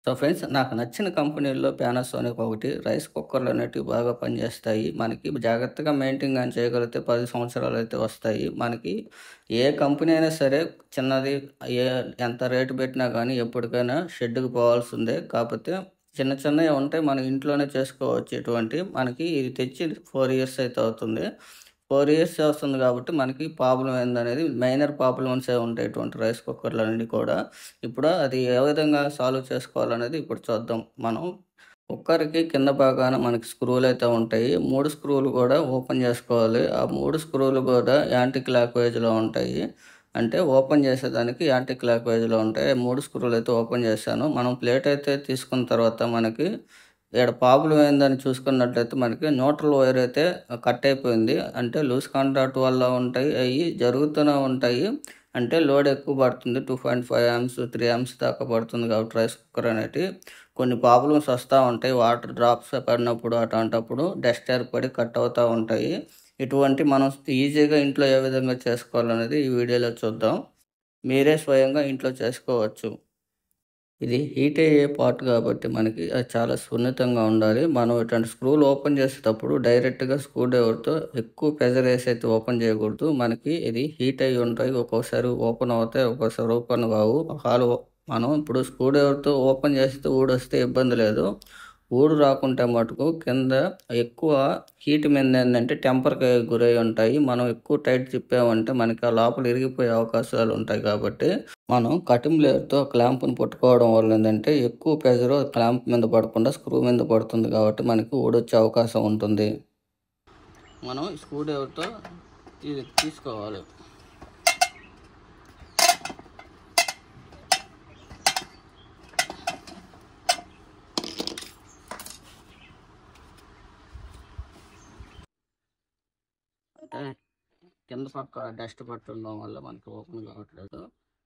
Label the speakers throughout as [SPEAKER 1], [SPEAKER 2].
[SPEAKER 1] so friends నాకు నచ్చిన కంపెనీల్లో పానాసోనిక్ ఒకటి రైస్ కుక్కర్లు అనేటివి బాగా పనిచేస్తాయి మనకి జాగ్రత్తగా మెయింటైన్ కానీ చేయగలిగితే పది సంవత్సరాలు అయితే వస్తాయి మనకి ఏ కంపెనీ అయినా సరే చిన్నది ఏ ఎంత రేటు పెట్టినా కానీ ఎప్పటికైనా షెడ్కి పోవాల్సిందే కాకపోతే చిన్న చిన్నవి ఉంటాయి మనం ఇంట్లోనే చేసుకోవచ్చు ఇటువంటి మనకి ఇది తెచ్చి ఫోర్ ఇయర్స్ అయితే అవుతుంది ఫోర్ ఇయర్స్ వస్తుంది కాబట్టి మనకి ప్రాబ్లం ఏందనేది మైనర్ ప్రాబ్లమ్స్ ఏ ఉంటాయి ఇటువంటి రైస్ కుక్కర్లు అనేవి కూడా ఇప్పుడు అది ఏ విధంగా సాల్వ్ చేసుకోవాలనేది ఇప్పుడు చూద్దాం మనం కుక్కర్కి కింద భాగాన మనకి స్క్రూలు అయితే ఉంటాయి మూడు స్క్రూలు కూడా ఓపెన్ చేసుకోవాలి ఆ మూడు స్క్రూలు కూడా యాంటీ క్లాక్ వైజ్లో ఉంటాయి అంటే ఓపెన్ చేసేదానికి యాంటీ క్లాక్ వైజ్లో ఉంటాయి మూడు స్క్రూలు అయితే ఓపెన్ చేశాను మనం ప్లేట్ అయితే తీసుకున్న తర్వాత మనకి ఇక్కడ ప్రాబ్లం ఏందని చూసుకున్నట్లయితే మనకి న్యూట్రల్ వైర్ అయితే కట్ అయిపోయింది అంటే లూజ్ కాంటాక్ట్ వల్ల ఉంటాయి అవి జరుగుతూనే ఉంటాయి అంటే లోడ్ ఎక్కువ పడుతుంది two point five amps three amps దాకా పడుతుంది కాబట్టి రైస్ కుక్కర్ అనేది కొన్ని ప్రాబ్లమ్స్ వస్తూ ఉంటాయి వాటర్ డ్రాప్స్ పడినప్పుడు అటువంటప్పుడు డస్ట్ ఏర్పడి కట్ అవుతూ ఉంటాయి ఇటువంటి మనం ఈజీగా ఇంట్లో ఏ విధంగా చేసుకోవాలనేది ఈ వీడియోలో చూద్దాం మీరే స్వయంగా ఇంట్లో చేసుకోవచ్చు ఇది హీట్ అయ్యే పార్ట్ కాబట్టి మనకి అది చాలా సున్నితంగా ఉండాలి మనం ఇటువంటి స్క్రూలు ఓపెన్ చేసేటప్పుడు డైరెక్ట్గా స్క్రూ డ్రైవర్తో ఎక్కువ ప్రెజర్ వేసి అయితే ఓపెన్ చేయకూడదు మనకి ఇది హీట్ అయ్యి ఉంటాయి ఒక్కోసారి ఓపెన్ అవుతాయి ఒక్కోసారి ఓపెన్ కావు హాల్ మనం ఇప్పుడు స్క్రూ డ్రైవర్తో ఓపెన్ చేస్తే ఊడొస్తే ఇబ్బంది లేదు ఊడు రాకుంటే మటుకు కింద ఎక్కువ హీట్ మీద ఏంటంటే టెంపర్కి గురై ఉంటాయి మనం ఎక్కువ టైట్ తిప్పామంటే మనకి ఆ లోపల ఇరిగిపోయే అవకాశాలు ఉంటాయి కాబట్టి మనం కటింగ్ లేయర్తో క్లాంప్ని పట్టుకోవడం వల్ల ఏంటంటే ఎక్కువ ప్రెజర్ క్లాంప్ మీద పడకుండా స్క్రూ మీద పడుతుంది కాబట్టి మనకి ఊడొచ్చే అవకాశం ఉంటుంది మనం స్క్రూ డ్రైవర్తో తీసుకోవాలి అంటే కింద పక్క డస్ట్ పట్టుండడం వల్ల మనకి ఓపెన్ కావట్లేదు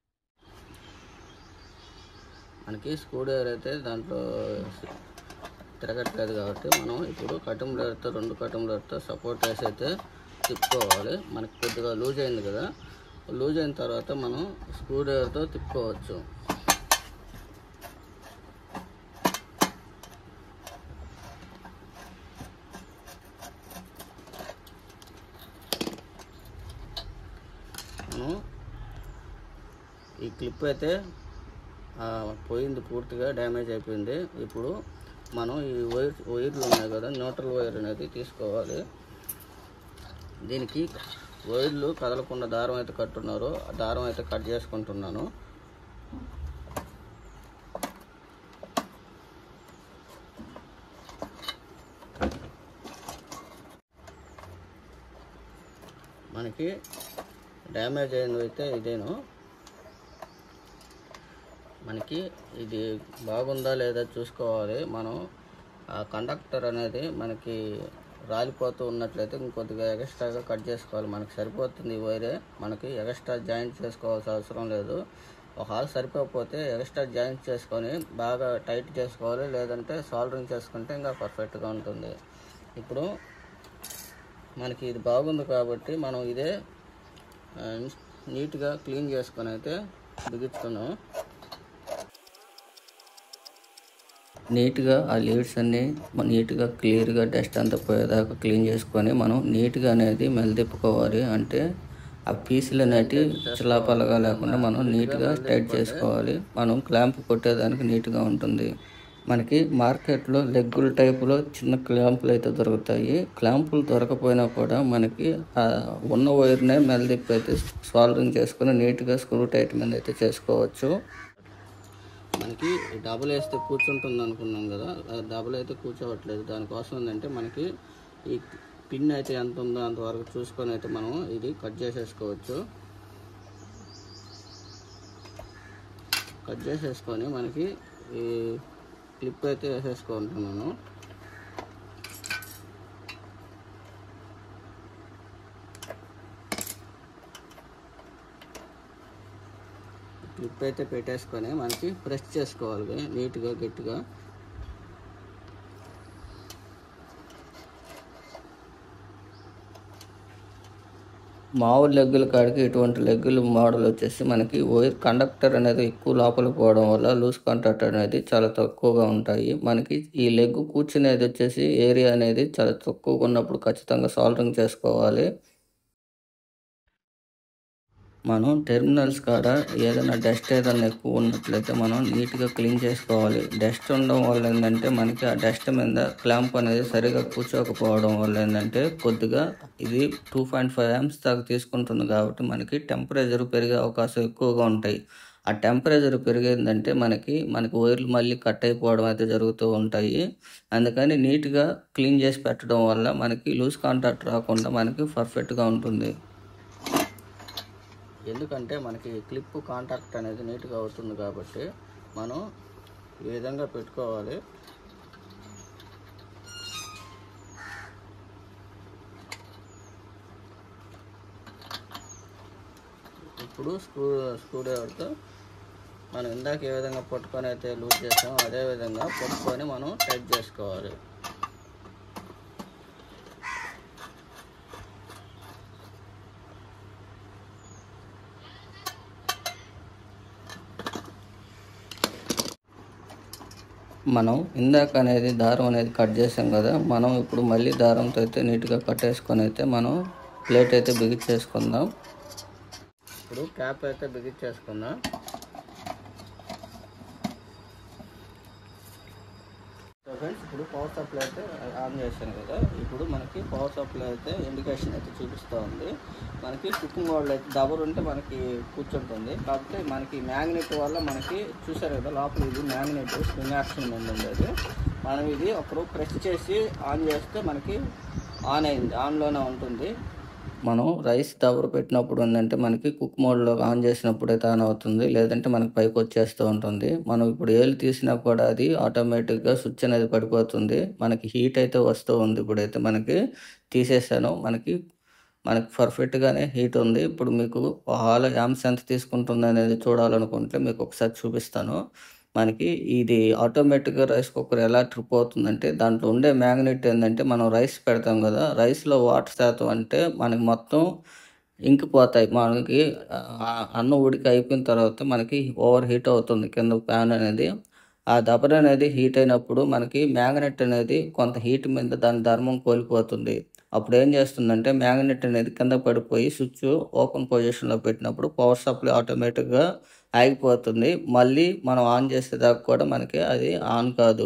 [SPEAKER 1] మనకి స్క్రూ డ్రైవర్ అయితే దాంట్లో తిరగట్లేదు కాబట్టి మనం ఇప్పుడు కటింగ్ డ్రైవర్తో రెండు కటింగ్ డ్రైవర్తో సపోర్ట్ వేసి అయితే తిప్పుకోవాలి మనకి కొద్దిగా లూజ్ అయింది కదా లూజ్ అయిన తర్వాత మనం స్క్రూ డ్రైవర్తో తిప్పుకోవచ్చు మనం ఈ క్లిప్ అయితే పోయింది పూర్తిగా డ్యామేజ్ అయిపోయింది ఇప్పుడు మనం ఈ వైర్ వైర్లు ఉన్నాయి కదా న్యూట్రల్ వైర్ అనేది తీసుకోవాలి దీనికి వైర్లు కదలకుండా దారం అయితే కట్టున్నారు ఆ దారం అయితే కట్ చేసుకుంటున్నాను మనకి డ్యామేజ్ అయింది అయితే ఇదేను మనకి ఇది బాగుందా లేదా చూసుకోవాలి మనం ఆ కండక్టర్ అనేది మనకి రాలిపోతూ ఉన్నట్లయితే ఇంకొద్దిగా ఎక్స్ట్రాగా కట్ చేసుకోవాలి మనకి సరిపోతుంది ఈ వైరే మనకి ఎక్స్ట్రా జాయింట్ చేసుకోవాల్సిన అవసరం లేదు ఒక హాల్ సరిపోకపోతే ఎక్స్ట్రా జాయింట్ చేసుకొని బాగా టైట్ చేసుకోవాలి లేదంటే సాల్డరింగ్ చేసుకుంటే ఇంకా పర్ఫెక్ట్గా ఉంటుంది ఇప్పుడు మనకి ఇది బాగుంది కాబట్టి మనం ఇదే నీట్గా క్లీన్ చేసుకొని అయితే బిగించుకున్నాం నీట్గా ఆ లీడ్స్ అన్నీ నీట్గా క్లియర్గా డస్ట్ అంతా పోయేదాకా క్లీన్ చేసుకొని మనం నీట్గా అనేది మెలదిప్పుకోవాలి అంటే ఆ పీసులు అనేటివి చిలాపలగా లేకుండా మనం నీట్గా టైట్ చేసుకోవాలి మనం క్లాంప్ కొట్టేదానికి నీట్గా ఉంటుంది మనకి మార్కెట్లో లెగ్గుల టైపులో చిన్న క్లాంపులు అయితే దొరుకుతాయి క్లాంపులు దొరకపోయినా కూడా మనకి ఉన్న వైర్నే మెలదిప్పి అయితే సాల్వింగ్ చేసుకుని నీట్గా స్క్రూ టైట్ మీద అయితే చేసుకోవచ్చు మనకి డబుల్ వేస్తే కూర్చుంటుంది అనుకున్నాం కదా డబుల్ అయితే కూర్చోవట్లేదు దానికోసం ఏంటంటే మనకి ఈ పిన్ అయితే ఎంత ఉందో అంతవరకు చూసుకొని అయితే మనం ఇది కట్ చేసేసుకోవచ్చు కట్ చేసేసుకొని మనకి ఈ క్లిప్ అయితే వేసేసుకుంటున్నాను క్లిప్ అయితే పెట్టేసుకొని మనకి ప్రెస్ చేసుకోవాలి నీట్గా గట్టిగా మామూలు లెగ్గుల కాడికి ఇటువంటి లెగ్గుల మోడల్ వచ్చేసి మనకి వైర్ కండక్టర్ అనేది ఎక్కువ లోపలికి పోవడం వల్ల లూజ్ కాంటాక్ట్ అనేది చాలా తక్కువగా ఉంటాయి మనకి ఈ లెగ్ కూర్చునేది వచ్చేసి ఏరియా అనేది చాలా తక్కువగా ఉన్నప్పుడు ఖచ్చితంగా సాల్డరింగ్ చేసుకోవాలి మనం టెర్మినల్స్ కాడ ఏదైనా డస్ట్ ఏదైనా ఎక్కువ ఉన్నట్లయితే మనం నీట్గా క్లీన్ చేసుకోవాలి డస్ట్ ఉండడం వల్ల ఏంటంటే మనకి ఆ డస్ట్ మీద క్లాంప్ అనేది సరిగా కూర్చోకపోవడం వల్ల ఏంటంటే కొద్దిగా ఇది టూ పాయింట్ ఫైవ్ యామ్స్ దాకా తీసుకుంటుంది కాబట్టి మనకి టెంపరేచర్ పెరిగే అవకాశం ఎక్కువగా ఉంటాయి ఆ టెంపరేచర్ పెరిగిందంటే మనకి మనకి వైర్లు మళ్ళీ కట్ అయిపోవడం అయితే జరుగుతూ ఉంటాయి అందుకని నీట్గా క్లీన్ చేసి పెట్టడం వల్ల మనకి లూజ్ కాంటాక్ట్ రాకుండా మనకి పర్ఫెక్ట్గా ఉంటుంది ఎందుకంటే మనకి క్లిప్ కాంటాక్ట్ అనేది నీట్గా అవుతుంది కాబట్టి మనం ఈ విధంగా పెట్టుకోవాలి ఇప్పుడు స్క్రూ స్క్రూ డ్రైవర్తో మనం ఇందాక ఏ విధంగా పట్టుకొని అయితే లూజ్ చేసామో అదే విధంగా పట్టుకొని మనం టైట్ చేసుకోవాలి మనం ఇందాక అనేది దారం అనేది కట్ చేసాం కదా మనం ఇప్పుడు మళ్ళీ దారంతో అయితే నీట్గా కట్టేసుకొని అయితే మనం ప్లేట్ అయితే బిగించేసుకుందాం ఇప్పుడు క్యాప్ అయితే బిగించేసుకుందాం సో ఫ్రెండ్స్ ఇప్పుడు పవర్ సప్లై అయితే ఆన్ చేశాను కదా ఇప్పుడు మనకి పవర్ సప్లై అయితే ఇండికేషన్ అయితే చూపిస్తూ ఉంది మనకి కుకింగ్ వాళ్ళు అయితే డబర్ ఉంటే మనకి కూర్చుంటుంది కాకపోతే మనకి మ్యాగ్నెట్ వల్ల మనకి చూసారు కదా లోపల ఇది మ్యాగ్నెట్ స్ప్రింగ్ యాక్షన్ మీద ఉండేది మనం ఇది ఒకరు ప్రెస్ చేసి ఆన్ చేస్తే మనకి ఆన్ అయింది ఆన్లోనే ఉంటుంది మనం రైస్ దవర పెట్టినప్పుడు ఏంటంటే మనకి కుక్ మోడ్లో ఆన్ చేసినప్పుడు అయితే ఆన్ అవుతుంది లేదంటే మనకి పైకి వచ్చేస్తూ ఉంటుంది మనం ఇప్పుడు ఏళ్ళు తీసినా కూడా అది ఆటోమేటిక్గా స్విచ్ అనేది పడిపోతుంది మనకి హీట్ అయితే వస్తూ ఉంది ఇప్పుడైతే మనకి తీసేసాను మనకి మనకి పర్ఫెక్ట్గానే హీట్ ఉంది ఇప్పుడు మీకు హాల్ యామ్స్ ఎంత తీసుకుంటుంది అనేది చూడాలనుకుంటే మీకు ఒకసారి చూపిస్తాను మనకి ఇది ఆటోమేటిక్గా రైస్ కుక్కర్ ఎలా ట్రిప్ అవుతుందంటే దాంట్లో ఉండే మ్యాగ్నెట్ ఏంటంటే మనం రైస్ పెడతాం కదా రైస్లో వాటర్ శాతం అంటే మనకి మొత్తం ఇంకిపోతాయి మనకి ఆ అన్నం ఉడికి అయిపోయిన తర్వాత మనకి ఓవర్ హీట్ అవుతుంది కింద ప్యాన్ అనేది ఆ దబర అనేది హీట్ అయినప్పుడు మనకి మ్యాగ్నెట్ అనేది కొంత హీట్ మీద దాని ధర్మం కోల్పోతుంది అప్పుడు ఏం చేస్తుందంటే మ్యాగ్నెట్ అనేది కింద పడిపోయి స్విచ్ ఓపెన్ పొజిషన్లో పెట్టినప్పుడు పవర్ సప్లై ఆటోమేటిక్గా ఆగిపోతుంది మళ్ళీ మనం ఆన్ చేసేదాకా కూడా మనకి అది ఆన్ కాదు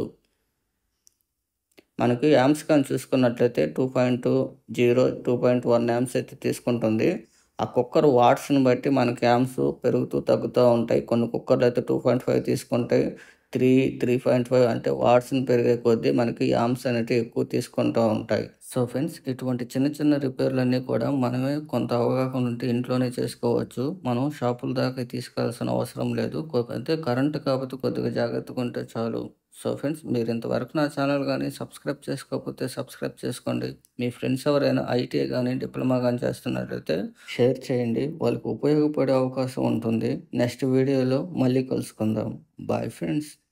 [SPEAKER 1] మనకి యామ్స్ కానీ చూసుకున్నట్లయితే two point zero two point one amps అయితే తీసుకుంటుంది ఆ కుక్కర్ వాట్స్ని బట్టి మనకి యామ్స్ పెరుగుతూ తగ్గుతూ ఉంటాయి కొన్ని కుక్కర్లు అయితే టూ పాయింట్ ఫైవ్ తీసుకుంటాయి త్రీ త్రీ పాయింట్ ఫైవ్ అంటే వాట్స్ని పెరిగే కొద్దీ మనకి యామ్స్ అనేవి ఎక్కువ తీసుకుంటూ ఉంటాయి సో ఫ్రెండ్స్ ఇటువంటి చిన్న చిన్న రిపేర్లన్నీ కూడా మనమే కొంత అవగాహన ఉంటే ఇంట్లోనే చేసుకోవచ్చు మనం షాపుల దాకా తీసుకెళ్లాల్సిన అవసరం లేదు అయితే కరెంట్ కాబట్టి కొద్దిగా జాగ్రత్తగా ఉంటే చాలు సో ఫ్రెండ్స్ మీరు ఇంతవరకు నా ఛానల్ కానీ సబ్స్క్రైబ్ చేసుకోకపోతే సబ్స్క్రైబ్ చేసుకోండి మీ ఫ్రెండ్స్ ఎవరైనా ఐటీఐ కానీ డిప్లొమా కానీ చేస్తున్నట్లయితే షేర్ చేయండి వాళ్ళకి ఉపయోగపడే అవకాశం ఉంటుంది నెక్స్ట్ వీడియోలో మళ్ళీ కలుసుకుందాం బాయ్ ఫ్రెండ్స్